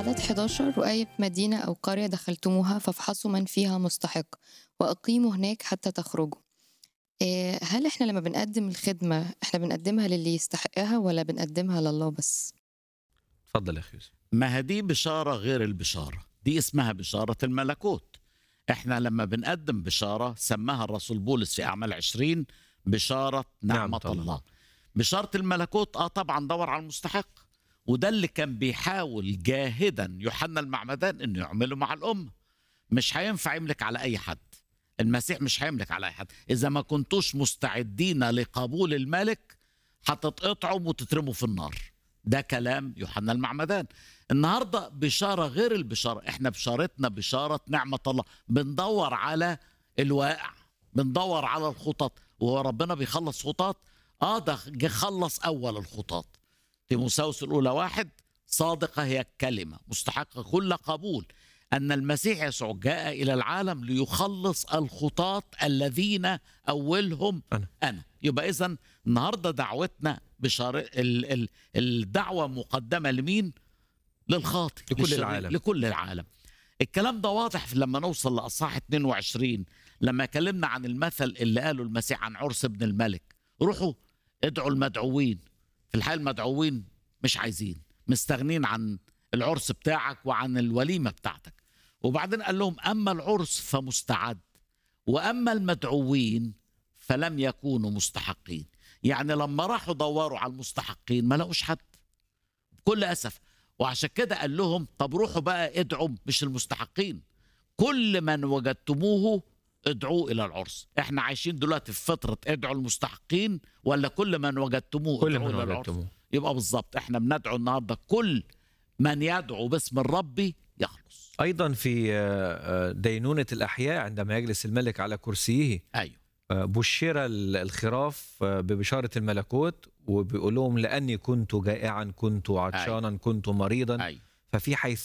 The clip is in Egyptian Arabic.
عدد 11 وآية مدينة أو قرية دخلتموها فافحصوا من فيها مستحق وأقيموا هناك حتى تخرجوا إيه، هل إحنا لما بنقدم الخدمة إحنا بنقدمها للي يستحقها ولا بنقدمها لله بس؟ اتفضل يا اخي يوسف ما هي دي بشارة غير البشارة دي اسمها بشارة الملكوت احنا لما بنقدم بشارة سماها الرسول بولس في أعمال عشرين بشارة نعمة, نعمة الله. الله. الله بشارة الملكوت اه طبعا دور على المستحق وده اللي كان بيحاول جاهدا يوحنا المعمدان انه يعمله مع الأمة مش هينفع يملك على أي حد المسيح مش هيملك على أي حد إذا ما كنتوش مستعدين لقبول الملك هتتقطعوا وتترموا في النار ده كلام يوحنا المعمدان النهارده بشاره غير البشاره احنا بشارتنا بشاره نعمه الله بندور على الواقع بندور على الخطط وهو ربنا بيخلص خطط اه ده جه خلص اول الخطط تيموساوس الاولى واحد صادقه هي الكلمه مستحقه كل قبول ان المسيح يسوع جاء الى العالم ليخلص الخطاة الذين اولهم أنا. انا يبقى اذا النهارده دعوتنا بشار ال... ال... الدعوه مقدمه لمين للخاطئ لكل للشرير، العالم. لكل العالم الكلام ده واضح في لما نوصل لاصحاح 22 لما كلمنا عن المثل اللي قاله المسيح عن عرس ابن الملك روحوا ادعوا المدعوين في الحال المدعوين مش عايزين مستغنين عن العرس بتاعك وعن الوليمه بتاعتك وبعدين قال لهم اما العرس فمستعد واما المدعوين فلم يكونوا مستحقين يعني لما راحوا دوروا على المستحقين ما لقوش حد بكل اسف وعشان كده قال لهم طب روحوا بقى ادعوا مش المستحقين كل من وجدتموه ادعوه الى العرس احنا عايشين دلوقتي في فتره ادعوا المستحقين ولا كل من وجدتموه كل ادعوه من الى العرس وجدتموه يبقى بالظبط احنا بندعو النهارده كل من يدعو باسم الرب يخلص ايضا في آه، آه، دينونه الاحياء عندما يجلس الملك على كرسيه ايوه آه، بشر ال- الخراف آه، ببشاره الملكوت وبيقول لهم لاني كنت جائعا كنت عطشانا كنت مريضا ايوه ففي حيث